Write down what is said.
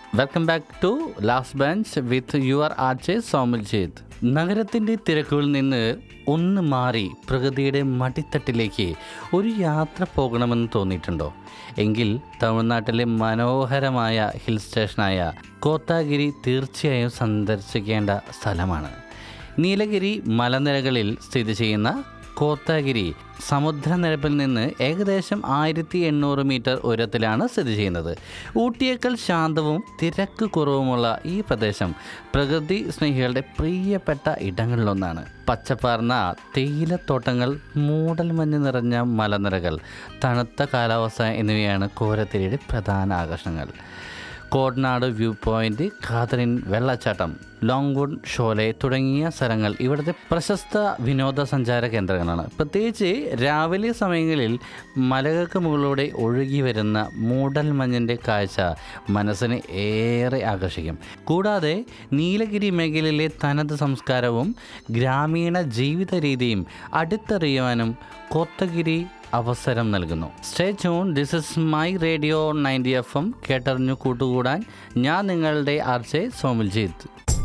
welcome back to last bench with your RJ Somiljith നഗരത്തിൻ്റെ തിരക്കുകളിൽ നിന്ന് ഒന്ന് മാറി പ്രകൃതിയുടെ മടിത്തട്ടിലേക്ക് ഒരു യാത്ര പോകണമെന്ന് തോന്നിയിട്ടുണ്ടോ എങ്കിൽ തമിഴ്നാട്ടിലെ മനോഹരമായ ഹിൽ സ്റ്റേഷനായ കോത്താഗിരി തീർച്ചയായും സന്ദർശിക്കേണ്ട സ്ഥലമാണ് നീലഗിരി മലനിരകളിൽ സ്ഥിതി ചെയ്യുന്ന കോത്താഗിരി സമുദ്രനിരപ്പിൽ നിന്ന് ഏകദേശം ആയിരത്തി എണ്ണൂറ് മീറ്റർ ഉയരത്തിലാണ് സ്ഥിതി ചെയ്യുന്നത് ഊട്ടിയേക്കാൾ ശാന്തവും തിരക്ക് കുറവുമുള്ള ഈ പ്രദേശം പ്രകൃതി സ്നേഹികളുടെ പ്രിയപ്പെട്ട ഇടങ്ങളിലൊന്നാണ് പച്ചപ്പാർന്ന തേയിലത്തോട്ടങ്ങൾ മൂടൽമഞ്ഞ് നിറഞ്ഞ മലനിരകൾ തണുത്ത കാലാവസ്ഥ എന്നിവയാണ് കോരത്തിരിയുടെ പ്രധാന ആകർഷണങ്ങൾ കോടനാട് വ്യൂ പോയിന്റ് കാതറിൻ വെള്ളച്ചാട്ടം ലോങ്വുഡ് ഷോലെ തുടങ്ങിയ സ്ഥലങ്ങൾ ഇവിടുത്തെ പ്രശസ്ത വിനോദസഞ്ചാര കേന്ദ്രങ്ങളാണ് പ്രത്യേകിച്ച് രാവിലെ സമയങ്ങളിൽ മലകൾക്ക് മുകളിലൂടെ ഒഴുകി വരുന്ന മൂടൽമഞ്ഞിൻ്റെ കാഴ്ച മനസ്സിനെ ഏറെ ആകർഷിക്കും കൂടാതെ നീലഗിരി മേഖലയിലെ തനത് സംസ്കാരവും ഗ്രാമീണ ജീവിത രീതിയും അടുത്തറിയുവാനും കോത്തഗിരി അവസരം നൽകുന്നു stay tune this is my radio ninety F M കേട്ടറിഞ്ഞു കൂട്ടുകൂടാൻ ഞാൻ നിങ്ങളുടെ ആർജെ സോമിൽജീത്ത്